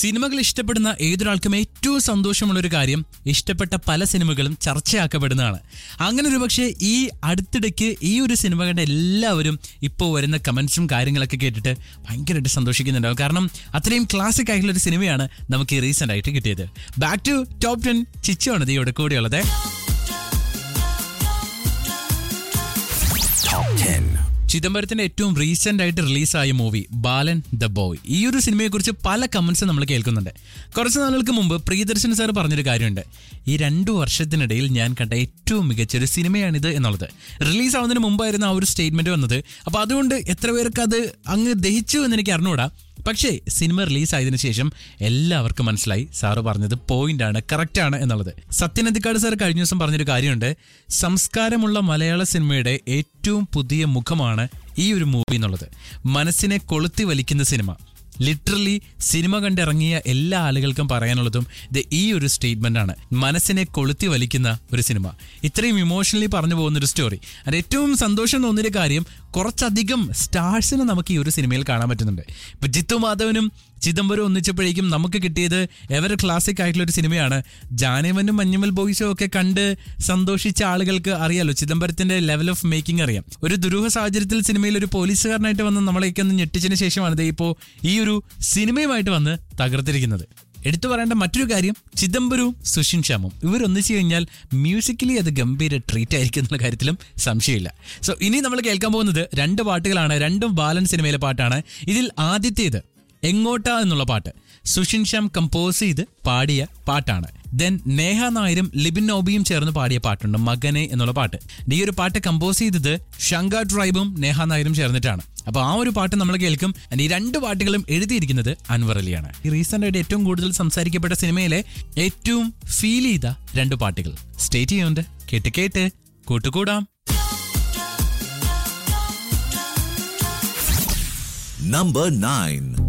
സിനിമകൾ ഇഷ്ടപ്പെടുന്ന ഏതൊരാൾക്കും ഏറ്റവും സന്തോഷമുള്ള ഒരു കാര്യം ഇഷ്ടപ്പെട്ട പല സിനിമകളും ചർച്ചയാക്കപ്പെടുന്നതാണ് അങ്ങനെ ഒരു പക്ഷേ ഈ അടുത്തിടയ്ക്ക് ഈ ഒരു സിനിമ കണ്ട എല്ലാവരും ഇപ്പോൾ വരുന്ന കമന്റ്സും കാര്യങ്ങളൊക്കെ കേട്ടിട്ട് ഭയങ്കരമായിട്ട് സന്തോഷിക്കുന്നുണ്ടാവും കാരണം അത്രയും ക്ലാസിക് ആയിട്ടുള്ള ഒരു സിനിമയാണ് നമുക്ക് ഈ റീസെന്റ് ആയിട്ട് കിട്ടിയത് ബാക്ക് ടു ടോപ്പ് ടെൻ ചിച്ചോണ് ഇതിയുടെ കൂടെയുള്ളത് ചിദംബരത്തിന്റെ ഏറ്റവും റീസെന്റ് ആയിട്ട് റിലീസായ മൂവി ബാലൻ ദ ബോയ് ഈ ഒരു സിനിമയെക്കുറിച്ച് പല കമന്റ്സ് നമ്മൾ കേൾക്കുന്നുണ്ട് കുറച്ച് നാളുകൾക്ക് മുമ്പ് പ്രിയദർശൻ സാർ പറഞ്ഞൊരു കാര്യമുണ്ട് ഈ രണ്ടു വർഷത്തിനിടയിൽ ഞാൻ കണ്ട ഏറ്റവും മികച്ച ഒരു സിനിമയാണിത് എന്നുള്ളത് റിലീസ് ആവുന്നതിന് മുമ്പായിരുന്നു ആ ഒരു സ്റ്റേറ്റ്മെന്റ് വന്നത് അപ്പൊ അതുകൊണ്ട് എത്ര പേർക്ക് അത് അങ്ങ് ദഹിച്ചു എന്ന് എനിക്ക് അറിഞ്ഞുകൂടാ പക്ഷേ സിനിമ റിലീസ് ആയതിനു ശേഷം എല്ലാവർക്കും മനസ്സിലായി സാറ് പറഞ്ഞത് പോയിന്റ് ആണ് കറക്റ്റ് ആണ് എന്നുള്ളത് സത്യനന്ദിക്കാട് സാർ കഴിഞ്ഞ ദിവസം പറഞ്ഞൊരു കാര്യമുണ്ട് സംസ്കാരമുള്ള മലയാള സിനിമയുടെ ഏറ്റവും പുതിയ മുഖമാണ് ഈ ഒരു മൂവി എന്നുള്ളത് മനസ്സിനെ കൊളുത്തി വലിക്കുന്ന സിനിമ ലിറ്ററലി സിനിമ കണ്ടിറങ്ങിയ എല്ലാ ആളുകൾക്കും പറയാനുള്ളതും ഇത് ഈ ഒരു സ്റ്റേറ്റ്മെന്റ് ആണ് മനസ്സിനെ കൊളുത്തി വലിക്കുന്ന ഒരു സിനിമ ഇത്രയും ഇമോഷണലി പറഞ്ഞു പോകുന്ന ഒരു സ്റ്റോറി അത് ഏറ്റവും സന്തോഷം തോന്നിയൊരു കാര്യം കുറച്ചധികം സ്റ്റാർസിനെ നമുക്ക് ഈ ഒരു സിനിമയിൽ കാണാൻ പറ്റുന്നുണ്ട് ഇപ്പൊ ജിത്തു മാധവനും ചിദംബരം ഒന്നിച്ചപ്പോഴേക്കും നമുക്ക് കിട്ടിയത് എവർ ക്ലാസിക് ആയിട്ടുള്ള ഒരു സിനിമയാണ് ജാനവനും മഞ്ഞുമൽ ബോയ്സും ഒക്കെ കണ്ട് സന്തോഷിച്ച ആളുകൾക്ക് അറിയാലോ ചിദംബരത്തിന്റെ ലെവൽ ഓഫ് മേക്കിംഗ് അറിയാം ഒരു ദുരൂഹ സാഹചര്യത്തിൽ സിനിമയിൽ ഒരു പോലീസുകാരനായിട്ട് വന്ന് നമ്മളേക്ക് ഒന്ന് ഞെട്ടിച്ചതിന് ശേഷമാണ് ദേ ഇപ്പോൾ ഈ ഒരു സിനിമയുമായിട്ട് വന്ന് തകർത്തിരിക്കുന്നത് എടുത്തു പറയേണ്ട മറ്റൊരു കാര്യം ചിദംബരവും സുഷിൻ ശ്യാമും ഇവരൊന്നിച്ചു കഴിഞ്ഞാൽ മ്യൂസിക്കലി അത് ഗംഭീര ട്രീറ്റ് ആയിരിക്കും എന്നുള്ള കാര്യത്തിലും സംശയമില്ല സോ ഇനി നമ്മൾ കേൾക്കാൻ പോകുന്നത് രണ്ട് പാട്ടുകളാണ് രണ്ടും ബാലൻ സിനിമയിലെ പാട്ടാണ് ഇതിൽ ആദ്യത്തേത് എങ്ങോട്ട എന്നുള്ള പാട്ട് സുഷിൻ ശ്യാം കമ്പോസ് ചെയ്ത് പാടിയ പാട്ടാണ് ദെൻ നേഹ നായരും ലിബിൻ നോബിയും ചേർന്ന് പാടിയ പാട്ടുണ്ട് മകനെ എന്നുള്ള പാട്ട് ഈ ഒരു പാട്ട് കമ്പോസ് ചെയ്തത് ശങ്ക ട്രൈബും നേഹ നായരും ചേർന്നിട്ടാണ് അപ്പൊ ആ ഒരു പാട്ട് നമ്മൾ കേൾക്കും And ഈ രണ്ട് പാട്ടുകളും എഴുതിയിരിക്കുന്നത് അൻവർ അലിയാണ് ഈ റീസെന്റ് ആയിട്ട് ഏറ്റവും കൂടുതൽ സംസാരിക്കപ്പെട്ട സിനിമയിലെ ഏറ്റവും ഫീൽ ചെയ്ത രണ്ട് പാട്ടുകൾ സ്റ്റേറ്റ് ചെയ്യുന്നുണ്ട് കേട്ട് കേട്ട് കൂട്ടുകൂടാം Number 9.